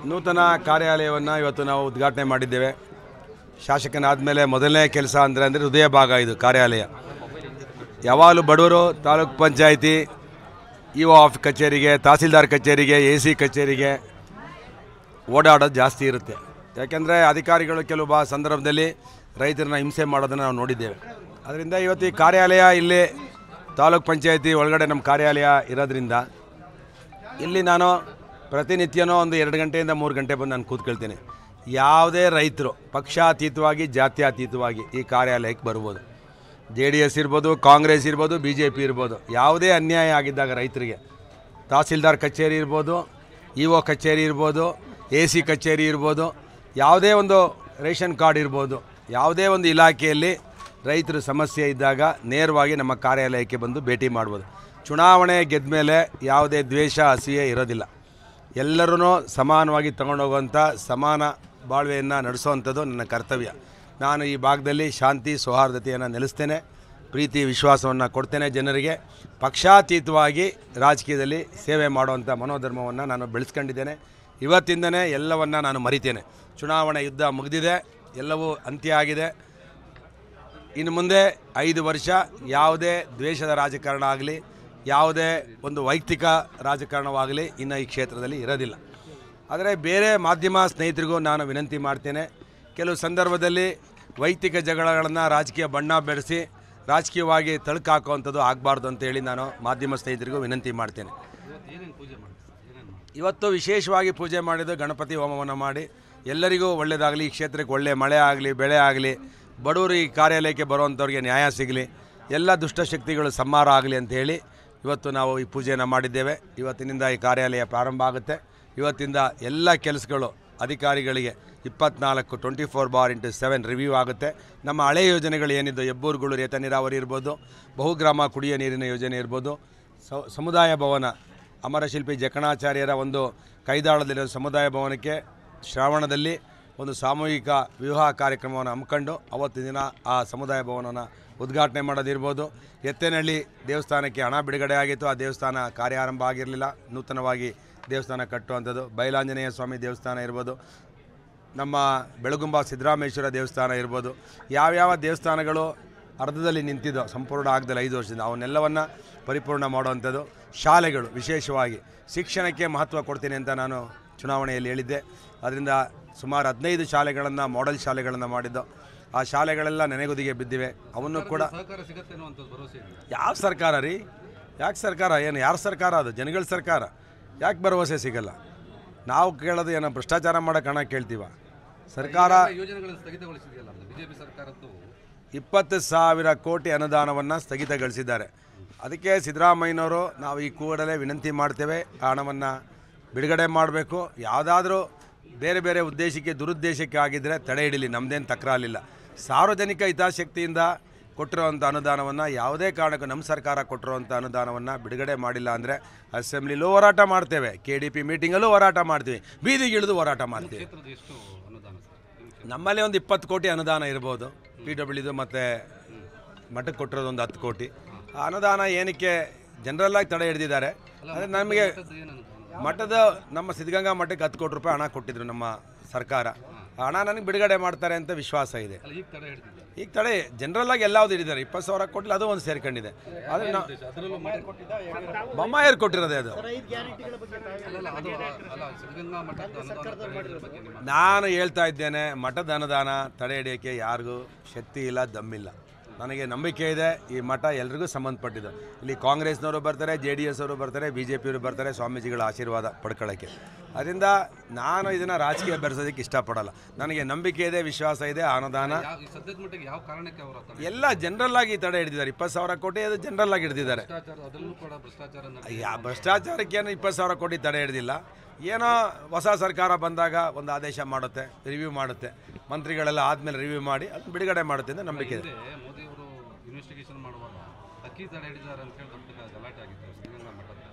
ನೂತನ ಕಾರ್ಯಾಲಯವನ್ನು ಇವತ್ತು ನಾವು ಉದ್ಘಾಟನೆ ಮಾಡಿದ್ದೇವೆ ಶಾಸಕನಾದ ಮೇಲೆ ಮೊದಲನೇ ಕೆಲಸ ಅಂದರೆ ಅಂದರೆ ಹೃದಯ ಭಾಗ ಇದು ಕಾರ್ಯಾಲಯ ಯಾವಾಗಲೂ ಬಡವರು ತಾಲೂಕ್ ಪಂಚಾಯಿತಿ ಇ ಒ ಆಫ್ ಕಚೇರಿಗೆ ತಹಸೀಲ್ದಾರ್ ಕಚೇರಿಗೆ ಎ ಸಿ ಕಚೇರಿಗೆ ಓಡಾಡೋದು ಜಾಸ್ತಿ ಇರುತ್ತೆ ಯಾಕೆಂದರೆ ಅಧಿಕಾರಿಗಳು ಕೆಲವು ಬಾ ಸಂದರ್ಭದಲ್ಲಿ ರೈತರನ್ನ ಹಿಂಸೆ ಮಾಡೋದನ್ನು ನಾವು ನೋಡಿದ್ದೇವೆ ಅದರಿಂದ ಇವತ್ತು ಈ ಕಾರ್ಯಾಲಯ ಇಲ್ಲಿ ತಾಲೂಕ್ ಪಂಚಾಯಿತಿ ಒಳಗಡೆ ನಮ್ಮ ಕಾರ್ಯಾಲಯ ಇರೋದ್ರಿಂದ ಇಲ್ಲಿ ನಾನು ಪ್ರತಿನಿತ್ಯನೂ ಒಂದು ಎರಡು ಗಂಟೆಯಿಂದ ಮೂರು ಗಂಟೆ ಬಂದು ನಾನು ಕೂತ್ಕೊಳ್ತೀನಿ ಯಾವುದೇ ರೈತರು ಪಕ್ಷಾತೀತವಾಗಿ ಜಾತ್ಯತೀತವಾಗಿ ಈ ಕಾರ್ಯಾಲಯಕ್ಕೆ ಬರ್ಬೋದು ಜೆ ಡಿ ಎಸ್ ಇರ್ಬೋದು ಕಾಂಗ್ರೆಸ್ ಇರ್ಬೋದು ಬಿ ಜೆ ಪಿ ಇರ್ಬೋದು ಯಾವುದೇ ಅನ್ಯಾಯ ಆಗಿದ್ದಾಗ ರೈತರಿಗೆ ತಹಸೀಲ್ದಾರ್ ಕಚೇರಿ ಇರ್ಬೋದು ಇ ಒ ಕಚೇರಿ ಇರ್ಬೋದು ಎ ಸಿ ಕಚೇರಿ ಇರ್ಬೋದು ಯಾವುದೇ ಒಂದು ರೇಷನ್ ಕಾರ್ಡ್ ಇರ್ಬೋದು ಯಾವುದೇ ಒಂದು ಇಲಾಖೆಯಲ್ಲಿ ರೈತರ ಸಮಸ್ಯೆ ಇದ್ದಾಗ ನೇರವಾಗಿ ನಮ್ಮ ಕಾರ್ಯಾಲಯಕ್ಕೆ ಬಂದು ಭೇಟಿ ಮಾಡ್ಬೋದು ಚುನಾವಣೆ ಗೆದ್ದ ಮೇಲೆ ಯಾವುದೇ ದ್ವೇಷ ಅಸೂಯೆ ಇರೋದಿಲ್ಲ ಎಲ್ಲರೂ ಸಮಾನವಾಗಿ ತಗೊಂಡೋಗುವಂಥ ಸಮಾನ ಬಾಳ್ವೆಯನ್ನು ನಡೆಸುವಂಥದ್ದು ನನ್ನ ಕರ್ತವ್ಯ ನಾನು ಈ ಭಾಗದಲ್ಲಿ ಶಾಂತಿ ಸೌಹಾರ್ದತೆಯನ್ನು ನೆಲೆಸ್ತೇನೆ ಪ್ರೀತಿ ವಿಶ್ವಾಸವನ್ನು ಕೊಡ್ತೇನೆ ಜನರಿಗೆ ಪಕ್ಷಾತೀತವಾಗಿ ರಾಜಕೀಯದಲ್ಲಿ ಸೇವೆ ಮಾಡುವಂಥ ಮನೋಧರ್ಮವನ್ನು ನಾನು ಬೆಳೆಸ್ಕೊಂಡಿದ್ದೇನೆ ಇವತ್ತಿಂದನೇ ಎಲ್ಲವನ್ನು ನಾನು ಮರಿತೇನೆ ಚುನಾವಣೆ ಯುದ್ಧ ಮುಗಿದಿದೆ ಎಲ್ಲವೂ ಅಂತ್ಯ ಆಗಿದೆ ಇನ್ನು ಮುಂದೆ ಐದು ವರ್ಷ ಯಾವುದೇ ದ್ವೇಷದ ರಾಜಕಾರಣ ಆಗಲಿ ಯಾವುದೇ ಒಂದು ವೈಯಕ್ತಿಕ ರಾಜಕಾರಣವಾಗಲಿ ಇನ್ನು ಈ ಕ್ಷೇತ್ರದಲ್ಲಿ ಇರೋದಿಲ್ಲ ಆದರೆ ಬೇರೆ ಮಾಧ್ಯಮ ಸ್ನೇಹಿತರಿಗೂ ನಾನು ವಿನಂತಿ ಮಾಡ್ತೇನೆ ಕೆಲವು ಸಂದರ್ಭದಲ್ಲಿ ವೈಯಕ್ತಿಕ ಜಗಳಗಳನ್ನು ರಾಜಕೀಯ ಬಣ್ಣ ಬೆರೆಸಿ ರಾಜಕೀಯವಾಗಿ ತಳುಕಾಕುವಂಥದ್ದು ಆಗಬಾರ್ದು ಅಂತೇಳಿ ನಾನು ಮಾಧ್ಯಮ ಸ್ನೇಹಿತರಿಗೂ ವಿನಂತಿ ಮಾಡ್ತೇನೆ ಇವತ್ತು ವಿಶೇಷವಾಗಿ ಪೂಜೆ ಮಾಡಿದ್ದು ಗಣಪತಿ ಹೋಮವನ್ನು ಮಾಡಿ ಎಲ್ಲರಿಗೂ ಒಳ್ಳೆಯದಾಗಲಿ ಈ ಕ್ಷೇತ್ರಕ್ಕೆ ಒಳ್ಳೆಯ ಮಳೆ ಆಗಲಿ ಬೆಳೆ ಆಗಲಿ ಬಡವರು ಈ ಕಾರ್ಯಾಲಯಕ್ಕೆ ಬರುವಂಥವ್ರಿಗೆ ನ್ಯಾಯ ಸಿಗಲಿ ಎಲ್ಲ ದುಷ್ಟಶಕ್ತಿಗಳು ಸಂಹಾರ ಆಗಲಿ ಅಂತ ಹೇಳಿ ಇವತ್ತು ನಾವು ಈ ಪೂಜೆಯನ್ನು ಮಾಡಿದ್ದೇವೆ ಇವತ್ತಿನಿಂದ ಈ ಕಾರ್ಯಾಲಯ ಪ್ರಾರಂಭ ಆಗುತ್ತೆ ಇವತ್ತಿಂದ ಎಲ್ಲ ಕೆಲಸಗಳು ಅಧಿಕಾರಿಗಳಿಗೆ ಇಪ್ಪತ್ನಾಲ್ಕು twenty four bar into seven review ಆಗುತ್ತೆ ನಮ್ಮ ಹಳೆ ಯೋಜನೆಗಳು ಏನಿದ್ದು ಹೆಬ್ಬೂರುಗಳು ರೇತ ನೀರಾವರಿ ಇರ್ಬೋದು ಬಹುಗ್ರಾಮ ಕುಡಿಯೋ ನೀರಿನ ಯೋಜನೆ ಇರ್ಬೋದು ಸ- ಸಮುದಾಯ ಭವನ ಅಮರಶಿಲ್ಪಿ ಜಕಣಾಚಾರ್ಯರ ಒಂದು ಕೈದಾಳದಲ್ಲಿರೋ ಸಮುದಾಯ ಭವನಕ್ಕೆ ಶ್ರಾವಣದಲ್ಲಿ ಒಂದು ಸಾಮೂಹಿಕ ವಿವಾಹ ಕಾರ್ಯಕ್ರಮವನ್ನು ಹಮ್ಮಿಕೊಂಡು ಅವತ್ತು ದಿನ ಆ ಸಮುದಾಯ ಭವನವನ್ನು ಉದ್ಘಾಟನೆ ಮಾಡೋದಿರ್ಬೋದು ಎತ್ತೇನಹಳ್ಳಿ ದೇವಸ್ಥಾನಕ್ಕೆ ಹಣ ಬಿಡುಗಡೆ ಆಗಿತ್ತು ಆ ದೇವಸ್ಥಾನ ಕಾರ್ಯಾರಂಭ ಆಗಿರಲಿಲ್ಲ ನೂತನವಾಗಿ ದೇವಸ್ಥಾನ ಕಟ್ಟುವಂಥದ್ದು ಬಯಲಾಂಜನೇಯ ಸ್ವಾಮಿ ದೇವಸ್ಥಾನ ಇರ್ಬೋದು ನಮ್ಮ ಬೆಳಗುಂಬ ಸಿದ್ದರಾಮೇಶ್ವರ ದೇವಸ್ಥಾನ ಇರ್ಬೋದು ಯಾವ್ಯಾವ ದೇವಸ್ಥಾನಗಳು ಅರ್ಧದಲ್ಲಿ ನಿಂತಿದ್ದೋ ಸಂಪೂರ್ಣ ಆಗದಲ್ಲಿ ಐದು ವರ್ಷದಿಂದ ಅವನ್ನೆಲ್ಲವನ್ನು ಪರಿಪೂರ್ಣ ಮಾಡುವಂಥದ್ದು ಶಾಲೆಗಳು ವಿಶೇಷವಾಗಿ ಶಿಕ್ಷಣಕ್ಕೆ ಮಹತ್ವ ಕೊಡ್ತೀನಿ ಅಂತ ನಾನು ಚುನಾವಣೆಯಲ್ಲಿ ಹೇಳಿದ್ದೆ ಅದರಿಂದ ಸುಮಾರು ಹದಿನೈದು ಶಾಲೆಗಳನ್ನು ಮಾಡೆಲ್ ಶಾಲೆಗಳನ್ನು ಮಾಡಿದ್ದು ಆ ಶಾಲೆಗಳೆಲ್ಲ ನೆನೆಗುದಿಗೆ ಬಿದ್ದಿವೆ ಅವನ್ನು ಕೂಡ ಸಹಕಾರ ಸಿಗತ್ತೆ ಅನ್ನುವಂಥದ್ದು ಭರವಸೆ ಇದೆ ಯಾವ ಸರ್ಕಾರ ರೀ ಯಾಕೆ ಸರ್ಕಾರ ಏನು ಯಾರ ಸರ್ಕಾರ ಅದು ಜನಗಳ ಸರ್ಕಾರ ಯಾಕೆ ಭರವಸೆ ಸಿಗಲ್ಲ ನಾವು ಕೇಳೋದು ಏನೋ ಭ್ರಷ್ಟಾಚಾರ ಮಾಡೋಕೆ ಹಣ ಕೇಳ್ತೀವ ಸರ್ಕಾರ ಯೋಜನೆಗಳನ್ನು ಸ್ಥಗಿತಗೊಳಿಸಿದೆಯಲ್ಲ ಬಿಜೆಪಿ ಸರ್ಕಾರದ್ದು ಇಪ್ಪತ್ತು ಸಾವಿರ ಕೋಟಿ ಅನುದಾನವನ್ನು ಸ್ಥಗಿತಗೊಳಿಸಿದ್ದಾರೆ ಅದಕ್ಕೆ ಸಿದ್ದರಾಮಯ್ಯನವರು ನಾವು ಈ ಕೂಡಲೇ ವಿನಂತಿ ಮಾಡ್ತೇವೆ ಆ ಹಣವನ್ನು ಬಿಡುಗಡೆ ಮಾಡಬೇಕು ಯಾವುದಾದ್ರೂ ಬೇರೆ ಬೇರೆ ಉದ್ದೇಶಕ್ಕೆ ದುರುದ್ದೇಶಕ್ಕೆ ಆಗಿದ್ದರೆ ತಡೆ ಹಿಡೀಲಿ ನಮ್ಮದೇನು ತಕರಾಲಿಲ್ಲ ಸಾರ್ವಜನಿಕ ಹಿತಾಸಕ್ತಿಯಿಂದ ಕೊಟ್ಟಿರುವಂಥ ಅನುದಾನವನ್ನು ಯಾವುದೇ ಕಾರಣಕ್ಕೂ ನಮ್ಮ ಸರ್ಕಾರ ಕೊಟ್ಟಿರುವಂಥ ಅನುದಾನವನ್ನು ಬಿಡುಗಡೆ ಮಾಡಿಲ್ಲ ಅಂದರೆ ಅಸೆಂಬ್ಲಿಲೂ ಹೋರಾಟ ಮಾಡ್ತೇವೆ ಕೆ ಡಿ ಪಿ ಮೀಟಿಂಗಲ್ಲೂ ಹೋರಾಟ ಮಾಡ್ತೀವಿ ಬೀದಿಗಿಳಿದು ಹೋರಾಟ ಮಾಡ್ತೀವಿ ಕ್ಷೇತ್ರದ ಎಷ್ಟು ಅನುದಾನ ಸರ್ ನಿಮ್ಮ ನಮ್ಮಲ್ಲಿ ಒಂದು ಇಪ್ಪತ್ತು ಕೋಟಿ ಅನುದಾನ ಇರ್ಬೋದು ಪಿ ಡಬ್ಲ್ಯೂದು ಮತ್ತು ಮಠಕ್ಕೆ ಕೊಟ್ಟಿರೋದು ಒಂದು ಹತ್ತು ಕೋಟಿ ಆ ಅನುದಾನ ಏನಕ್ಕೆ ಜನರಲ್ಲಾಗಿ ತಡೆ ಹಿಡಿದಿದ್ದಾರೆ ಅಂದರೆ ನಮಗೆ ಕ್ಷೇತ್ರದ ಏನು ಅನುದಾನ ಮಠದ ನಮ್ಮ ಸಿದ್ಧಗಂಗಾ ಮಠಕ್ಕೆ ಹತ್ತು ಕೋಟಿ ರೂಪಾಯಿ ಹಣ ಕೊಟ್ಟಿದ್ರು ನಮ್ಮ ಸರ್ಕಾರ ಆ ಹಣ ನನಗೆ ಬಿಡುಗಡೆ ಮಾಡ್ತಾರೆ ಅಂತ ವಿಶ್ವಾಸ ಇದೆ ಅಲ್ಲ ಈಗ ತಡೆ ಹಿಡಿದಿದ್ದಾರೆ ಈಗ ತಡೆ ಜನರಲ್ಲಾಗಿ ಎಲ್ಲಾವುದು ಹಿಡಿದ್ದಾರೆ ಇಪ್ಪತ್ತು ಸಾವಿರ ಕೊಟ್ಟಿಲ್ಲ ಅದು ಒಂದು ಸೇರ್ಕೊಂಡಿದೆ ಆದರೆ ನಾವು ಅದರಲ್ಲೂ ಮಠ ಬೊಮ್ಮಾಯರು ಕೊಟ್ಟಿರೋದೇ ಅದು ಅಲ್ಲ ಅದು ಅಲ್ಲ ಸಿದ್ಧಗಂಗಾ ಮಠದ ಅನುದಾನ ತಡೆ ಹಿಡಿದ್ರ ಬಗ್ಗೆ ನಿಮ್ಮ ನಾನು ಹೇಳ್ತಾ ಇದ್ದೇನೆ ಮಠದ ಅನುದಾನ ತಡೆ ಹಿಡಿಯೋಕ್ಕೆ ಯಾರಿಗೂ ಶಕ್ತಿ ಇಲ್ಲ ದಮ್ಮಿಲ್ಲ ನನಗೆ ನಂಬಿಕೆ ಇದೆ ಈ ಮಠ ಎಲ್ರಿಗೂ ಸಂಬಂಧಪಟ್ಟಿದ್ದು ಇಲ್ಲಿ ಕಾಂಗ್ರೆಸ್ನವರು ಬರ್ತಾರೆ ಜೆ ಡಿ ಎಸ್ ಅವರು ಬರ್ತಾರೆ ಬಿ ಜೆ ಪಿಯವರು ಬರ್ತಾರೆ ಸ್ವಾಮೀಜಿಗಳ ಆಶೀರ್ವಾದ ಪಡ್ಕೊಳ್ಳೋಕ್ಕೆ ಅದರಿಂದ ನಾನು ಇದನ್ನು ರಾಜಕೀಯ ಬೆರೆಸೋದಕ್ಕೆ ಇಷ್ಟಪಡಲ್ಲ ನನಗೆ ನಂಬಿಕೆ ಇದೆ ವಿಶ್ವಾಸ ಇದೆ ಆ ಅನುದಾನ ಯಾವ ಈ ಸದ್ಯದ ಮಟ್ಟಿಗೆ ಯಾವ ಕಾರಣಕ್ಕೆ ಅವರು ತಡೆ ಎಲ್ಲ ಜನರಲ್ ಆಗಿ ತಡೆ ಹಿಡಿದಿದ್ದಾರೆ ಇಪ್ಪತ್ತು ಸಾವಿರ ಕೋಟಿ ಅದು ಜನರಲ್ ಆಗಿ ಹಿಡಿದಿದ್ದಾರೆ ಭ್ರಷ್ಟಾಚಾರ ಅದರಲ್ಲೂ ಕೂಡ ಭ್ರಷ್ಟಾಚಾರ ನಡೆದಿದೆ. ಯಾ ಭ್ರಷ್ಟಾಚಾರಕ್ಕೇನು ಇಪ್ಪತ್ತು ಸಾವಿರ ಕೋಟಿ ತಡೆ ಹಿಡಿದಿಲ್ಲ ಏನೋ ಹೊಸ ಸರ್ಕಾರ ಬಂದಾಗ ಒಂದು ಆದೇಶ ಮಾಡುತ್ತೆ ರಿವ್ಯೂ ಮಾಡುತ್ತೆ ಮಂತ್ರಿಗಳೆಲ್ಲ ಆದಮೇಲೆ ರಿವ್ಯೂ ಮಾಡಿ ಅದನ್ನ ಬಿಡುಗಡೆ ಮಾಡುತ್ತೆ ಅಂತ ನಂಬಿಕೆ ಇದೆ ಹಿಂದೆ ಮೋದಿ ಅವರು ಇನ್ವೆಸ್ಟಿಗೇಷನ್ ಮಾಡುವಾಗ ಅಕ್ಕಿ ತಡೆ ಹಿಡಿದಾರೆ ಅಂತ ಹೇಳಿ ದೊಡ್ಡ ಗಲಾಟೆ ಆಗಿತ್ತು ಸಿದ್ಧಗಂಗಾ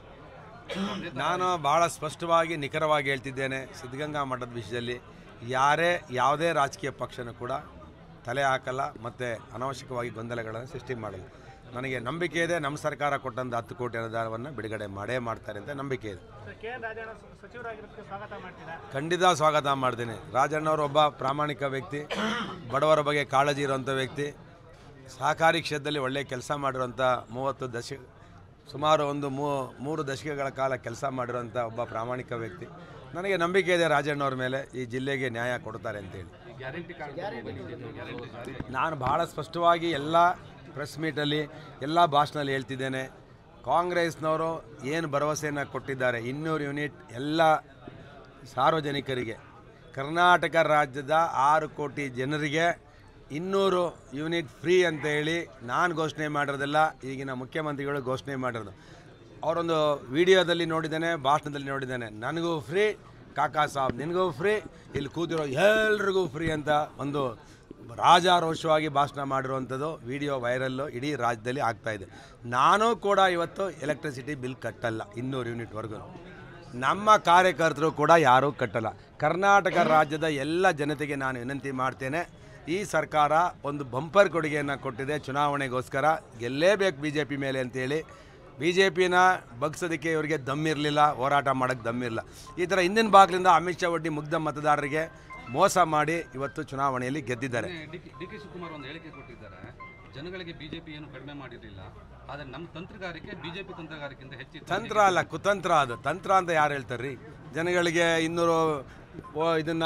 ಮಠದ ನಾನು ಭಾಳ ಸ್ಪಷ್ಟವಾಗಿ ನಿಖರವಾಗಿ ಹೇಳ್ತಿದ್ದೇನೆ ಸಿದ್ಧಗಂಗಾ ಮಠದ ವಿಷಯದಲ್ಲಿ ಯಾರೇ ಯಾವುದೇ ರಾಜಕೀಯ ಪಕ್ಷನೂ ಕೂಡ ತಲೆ ಹಾಕಲ್ಲ ಮತ್ತು ಅನಾವಶ್ಯಕವಾಗಿ ಗೊಂದಲಗಳನ್ನು ಸೃಷ್ಟಿ ಮಾಡಲ್ಲ ನನಗೆ ನಂಬಿಕೆ ಇದೆ ನಮ್ಮ ಸರ್ಕಾರ ಕೊಟ್ಟಂಥ ಹತ್ತು ಕೋಟಿ ಅನುದಾನವನ್ನು ಬಿಡುಗಡೆ ಮಾಡೇ ಮಾಡ್ತಾರೆ ಅಂತ ನಂಬಿಕೆ ಇದೆ ಸರ್ ಕೆ ಎನ್ ರಾಜಣ್ಣ ಸ- ಸಚಿವರಾಗಿರೋದಕ್ಕೆ ಸ್ವಾಗತ ಮಾಡ್ತೀರಾ ಖಂಡಿತ ಸ್ವಾಗತ ಮಾಡ್ತೀನಿ ರಾಜಣ್ಣವರು ಒಬ್ಬ ಪ್ರಾಮಾಣಿಕ ವ್ಯಕ್ತಿ ಬಡವರ ಬಗ್ಗೆ ಕಾಳಜಿ ಇರುವಂಥ ವ್ಯಕ್ತಿ ಸಹಕಾರಿ ಕ್ಷೇತ್ರದಲ್ಲಿ ಒಳ್ಳೆಯ ಕೆಲಸ ಮಾಡಿರುವಂಥ ಮೂವತ್ತು ದಶ ಸುಮಾರು ಒಂದು ಮೂ ಮೂರು ದಶಕಗಳ ಕಾಲ ಕೆಲಸ ಮಾಡಿರುವಂಥ ಒಬ್ಬ ಪ್ರಾಮಾಣಿಕ ವ್ಯಕ್ತಿ ನನಗೆ ನಂಬಿಕೆ ಇದೆ ರಾಜಣ್ಣವ್ರ ಮೇಲೆ ಈ ಜಿಲ್ಲೆಗೆ ನ್ಯಾಯ ಕೊಡ್ತಾರೆ ಅಂತೇಳಿ ಈ ಗ್ಯಾರಂಟಿ ಕಾರ್ಡ್ ಗ್ಯಾರಂಟಿ ಜಾರಿ ನಾನು ಭಾಳ ಸ್ಪಷ್ಟವಾಗಿ ಎಲ್ಲ ಪ್ರೆಸ್ ಮೀಟಲ್ಲಿ ಎಲ್ಲ ಭಾಷಣದಲ್ಲಿ ಹೇಳ್ತಿದ್ದೇನೆ ಕಾಂಗ್ರೆಸ್ನವರು ಏನು ಭರವಸೆಯನ್ನು ಕೊಟ್ಟಿದ್ದಾರೆ ಇನ್ನೂರು ಯೂನಿಟ್ ಎಲ್ಲ ಸಾರ್ವಜನಿಕರಿಗೆ ಕರ್ನಾಟಕ ರಾಜ್ಯದ ಆರು ಕೋಟಿ ಜನರಿಗೆ ಇನ್ನೂರು ಯೂನಿಟ್ ಫ್ರೀ ಅಂತ ಹೇಳಿ ನಾನು ಘೋಷಣೆ ಮಾಡಿರೋದಲ್ಲ ಈಗಿನ ಮುಖ್ಯಮಂತ್ರಿಗಳು ಘೋಷಣೆ ಮಾಡಿರೋದು ಅವರೊಂದು ವಿಡಿಯೋದಲ್ಲಿ ನೋಡಿದ್ದೇನೆ ಭಾಷಣದಲ್ಲಿ ನೋಡಿದ್ದೇನೆ ನನಗೂ ಫ್ರೀ ಕಾಕಾ ಸಾಬ್ ನಿನಗೂ ಫ್ರೀ ಇಲ್ಲಿ ಕೂತಿರೋ ಎಲ್ರಿಗೂ ಫ್ರೀ ಅಂತ ಒಂದು ರಾಜಾರೋಷವಾಗಿ ಭಾಷಣ ಮಾಡಿರುವಂಥದ್ದು ವಿಡಿಯೋ ವೈರಲ್ಲು ಇಡೀ ರಾಜ್ಯದಲ್ಲಿ ಆಗ್ತಾ ಇದೆ ನಾನು ಕೂಡ ಇವತ್ತು ಎಲೆಕ್ಟ್ರಿಸಿಟಿ ಬಿಲ್ ಕಟ್ಟಲ್ಲ ಇನ್ನೂರು ಯೂನಿಟ್ವರೆಗೂ ನಮ್ಮ ಕಾರ್ಯಕರ್ತರು ಕೂಡ ಯಾರೂ ಕಟ್ಟಲ್ಲ ಕರ್ನಾಟಕ ರಾಜ್ಯದ ಎಲ್ಲ ಜನತೆಗೆ ನಾನು ವಿನಂತಿ ಮಾಡ್ತೇನೆ ಈ ಸರ್ಕಾರ ಒಂದು ಬಂಪರ್ ಕೊಡುಗೆಯನ್ನು ಕೊಟ್ಟಿದೆ ಚುನಾವಣೆಗೋಸ್ಕರ ಗೆಲ್ಲೇಬೇಕು ಬಿ ಜೆ ಪಿ ಮೇಲೆ ಅಂತೇಳಿ ಬಿ ಜೆ ಪಿನ ಬಗ್ಸೋದಕ್ಕೆ ಇವರಿಗೆ ದಮ್ಮಿರಲಿಲ್ಲ ಹೋರಾಟ ಮಾಡೋಕ್ಕೆ ದಮ್ಮಿರಲಿಲ್ಲ ಈ ಥರ ಹಿಂದಿನ ಬಾಗಿಲಿಂದ ಅಮಿತ್ ಶಾ ಒಡ್ಡಿ ಮುಗ್ಧ ಮತದಾರರಿಗೆ ಮೋಸ ಮಾಡಿ ಇವತ್ತು ಚುನಾವಣೆಯಲ್ಲಿ ಗೆದ್ದಿದ್ದಾರೆ D K D K Shivakumar ಒಂದು ಹೇಳಿಕೆ ಕೊಟ್ಟಿದ್ದಾರೆ ಜನಗಳಿಗೆ ಬಿಜೆಪಿ ಏನು ಕಡಿಮೆ ಮಾಡಿರಲಿಲ್ಲ ಆದರೆ ನಮ್ಮ ತಂತ್ರಗಾರಿಕೆ ಬಿಜೆಪಿ ತಂತ್ರಗಾರಿಕೆಯಿಂದ ಹೆಚ್ಚಿತ್ತು ತಂತ್ರ ಅಲ್ಲ ಕುತಂತ್ರ ಅದು ತಂತ್ರ ಅಂತ ಯಾರು ಹೇಳ್ತಾರೆ ರೀ ಜನಗಳಿಗೆ ಇನ್ನೂರು ಓ ಇದನ್ನು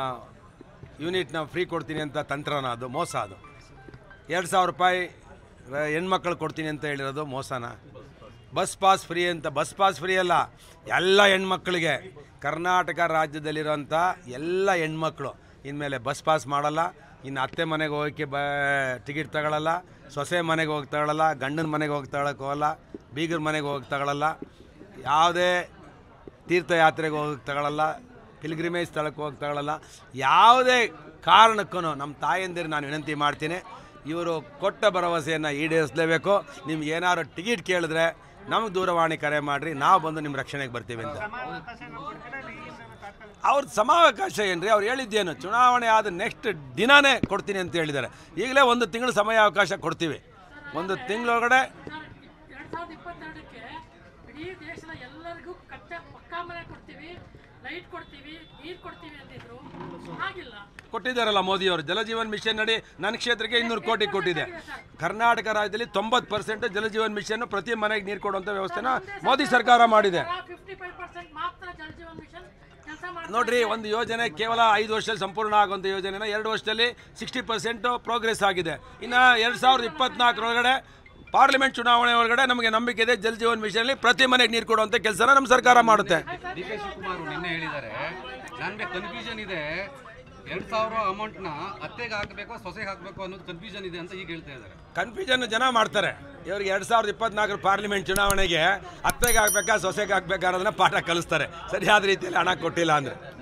ಯೂನಿಟ್ನ ಫ್ರೀ ಕೊಡ್ತೀನಿ ಅಂತ ತಂತ್ರನ ಅದು ಮೋಸ ಅದು ಎರಡು ಸಾವಿರ ರೂಪಾಯಿ ರ- ಹೆಣ್ಮಕ್ಳು ಕೊಡ್ತೀನಿ ಅಂತ ಹೇಳಿರೋದು ಮೋಸನ ಬಸ್ ಪಾಸ್ ಫ್ರೀ ಅಂತ ಬಸ್ ಪಾಸ್ ಫ್ರೀ ಅಲ್ಲ ಎಲ್ಲ ಹೆಣ್ಮಕ್ಳಿಗೆ ಕರ್ನಾಟಕ ರಾಜ್ಯದಲ್ಲಿರೋಂಥ ಎಲ್ಲ ಹೆಣ್ಮಕ್ಳು ಇನ್ಮೇಲೆ ಬಸ್ ಪಾಸ್ ಮಾಡಲ್ಲ ಇನ್ನು ಅತ್ತೆ ಮನೆಗೆ ಹೋಗೋಕ್ಕೆ ಬ ಟಿಕೆಟ್ ತಗೊಳ್ಳಲ್ಲ ಸೊಸೆ ಮನೆಗೆ ಹೋಗಿ ತಗೊಳ್ಳಲ್ಲ ಗಂಡನ ಮನೆಗೆ ಹೋಗಿ ತಗೊಳಕ್ಕೆ ಹೋಗಲ್ಲ ಬೀಗರ ಮನೆಗೆ ಹೋಗಿ ತಗೊಳ್ಳಲ್ಲ ಯಾವುದೇ ತೀರ್ಥಯಾತ್ರೆಗೆ ಹೋಗಕ್ಕೆ ತಗೊಳ್ಳಲ್ಲ ಪಿಲ್ಗ್ರಿಮೇಜ್ ಸ್ಥಳಕ್ಕೆ ಹೋಗಿ ತಗೊಳ್ಳಲ್ಲ ಯಾವುದೇ ಕಾರಣಕ್ಕೂ ನಮ್ಮ ತಾಯಂದಿರು ನಾನು ವಿನಂತಿ ಮಾಡ್ತೀನಿ ಇವರು ಕೊಟ್ಟ ಭರವಸೆಯನ್ನು ಈಡೇರಿಸಲೇಬೇಕು ನಿಮ್ಗೆ ಏನಾದ್ರು ಟಿಕೆಟ್ ಕೇಳಿದ್ರೆ ನಮಗೆ ದೂರವಾಣಿ ಕರೆ ಮಾಡಿರಿ ನಾವು ಬಂದು ನಿಮ್ಮ ರಕ್ಷಣೆಗೆ ಬರ್ತೀವಿ ಅಂತ ಸಮಾವಕಾಶ ಕೊಡ್ತೀರಾ ಇಲ್ಲ ಈ ತಾತ್ಕಾಲಿಕ ಅವ್ರ ಸಮಾವಕಾಶ ಏನ್ರಿ ಅವ್ರು ಹೇಳಿದ್ದೇನು ಚುನಾವಣೆ ಆದ ನೆಕ್ಸ್ಟ್ ದಿನಾನೇ ಕೊಡ್ತೀನಿ ಅಂತ ಹೇಳಿದ್ದಾರೆ ಈಗಲೇ ಒಂದು ತಿಂಗಳು ಸಮಯಾವಕಾಶ ಕೊಡ್ತೀವಿ ಒಂದು ತಿಂಗಳೊಳಗಡೆ ಎರಡ್ ಸಾವಿರದ ಇಪ್ಪತ್ತೆರಡಕ್ಕೆ ಇಡೀ ದೇಶದ ಎಲ್ಲರಿಗೂ ಕಚ್ಚಾ ಪಕ್ಕಾ ಮನೆ ಕೊಡ್ತೀವಿ ಲೈಟ್ ಕೊಡ್ತೀವಿ ನೀರು ಕೊಡ್ತೀವಿ ಅಂತಿದ್ರು ಆಗಿಲ್ಲ ಕೊಟ್ಟಿದ್ದಾರಲ್ಲ ಮೋದಿಯವರು ಜಲಜೀವನ್ ಮಿಷನ್ ನಡಿ ನನ್ನ ಕ್ಷೇತ್ರಕ್ಕೆ ಇನ್ನೂರು ಕೋಟಿ ಕೊಟ್ಟಿದೆ ಕರ್ನಾಟಕ ರಾಜ್ಯದಲ್ಲಿ ತೊಂಬತ್ತು ಪರ್ಸೆಂಟ್ ಜಲಜೀವನ್ ಮಿಷನ್ ಪ್ರತಿ ಮನೆಗೆ ನೀರು ಕೊಡುವಂಥ ವ್ಯವಸ್ಥೆನ ಮೋದಿ ಸರ್ಕಾರ ಮಾಡಿದೆ ಫಿಫ್ಟಿ ಫೈವ್ ಪರ್ಸೆಂಟ್ ಮಾತ್ರ ಜಲ್ ಜೀವನ್ ಮಿಷನ್ ಕೆಲಸ ಮಾಡಿ ನೋಡ್ರಿ ಒಂದು ಯೋಜನೆ ಕೇವಲ ಐದು ವರ್ಷದಲ್ಲಿ ಸಂಪೂರ್ಣ ಆಗುವಂಥ ಯೋಜನೆನ ಎರಡು ವರ್ಷದಲ್ಲಿ ಸಿಕ್ಸ್ಟಿ ಪರ್ಸೆಂಟ್ ಪ್ರೋಗ್ರೆಸ್ ಆಗಿದೆ ಇನ್ನು ಎರಡು ಸಾವಿರದ ಇಪ್ಪತ್ನಾಲ್ಕರೊಳಗಡೆ ಪಾರ್ಲಿಮೆಂಟ್ ಚುನಾವಣೆ ಒಳಗಡೆ ನಮಗೆ ನಂಬಿಕೆ ಇದೆ ಜಲ್ ಜೀವನ್ ಮಿಷನಲ್ಲಿ ಪ್ರತಿ ಮನೆಗೆ ನೀರು ಕೊಡುವಂಥ ಕೆಲಸನ ನಮ್ಮ ಸರ್ಕಾರ ಮಾಡುತ್ತೆ ಡಿ ಕೆ ಶಿವಕುಮಾರ್ ನಿನ್ನೆ ಹೇಳಿದ್ದಾರೆ ನನಗೆ ಕನ್ಫ್ಯೂಷನ್ ಇದೆ ಎರಡು ಸಾವಿರ ಅಮೌಂಟ್ನ ಅತ್ತೆಗೆ ಹಾಕಬೇಕು ಸೊಸೆಗೆ ಹಾಕಬೇಕು ಅನ್ನೋದು ಕನ್ಫ್ಯೂಷನ್ ಇದೆ ಅಂತ ಈಗ ಹೇಳ್ತಾ ಇದ್ದಾರೆ ಕನ್ಫ್ಯೂಷನ್ ಜನ ಮಾಡ್ತಾರೆ ಇವ್ರಿಗೆ ಎರಡು ಸಾವಿರದ ಇಪ್ಪತ್ನಾಲ್ಕರ ಪಾರ್ಲಿಮೆಂಟ್ ಚುನಾವಣೆಗೆ ಅತ್ತೆಗೆ ಹಾಕ್ಬೇಕಾ ಸೊಸೆಗೆ ಹಾಕ್ಬೇಕಾ ಅನ್ನೋದನ್ನ ಪಾಠ ಕಲಿಸ್ತಾರೆ ಸರಿಯಾದ ರೀತಿಯಲ್ಲಿ ಹಣ ಕೊಟ್ಟಿಲ್ಲ ಅಂದರೆ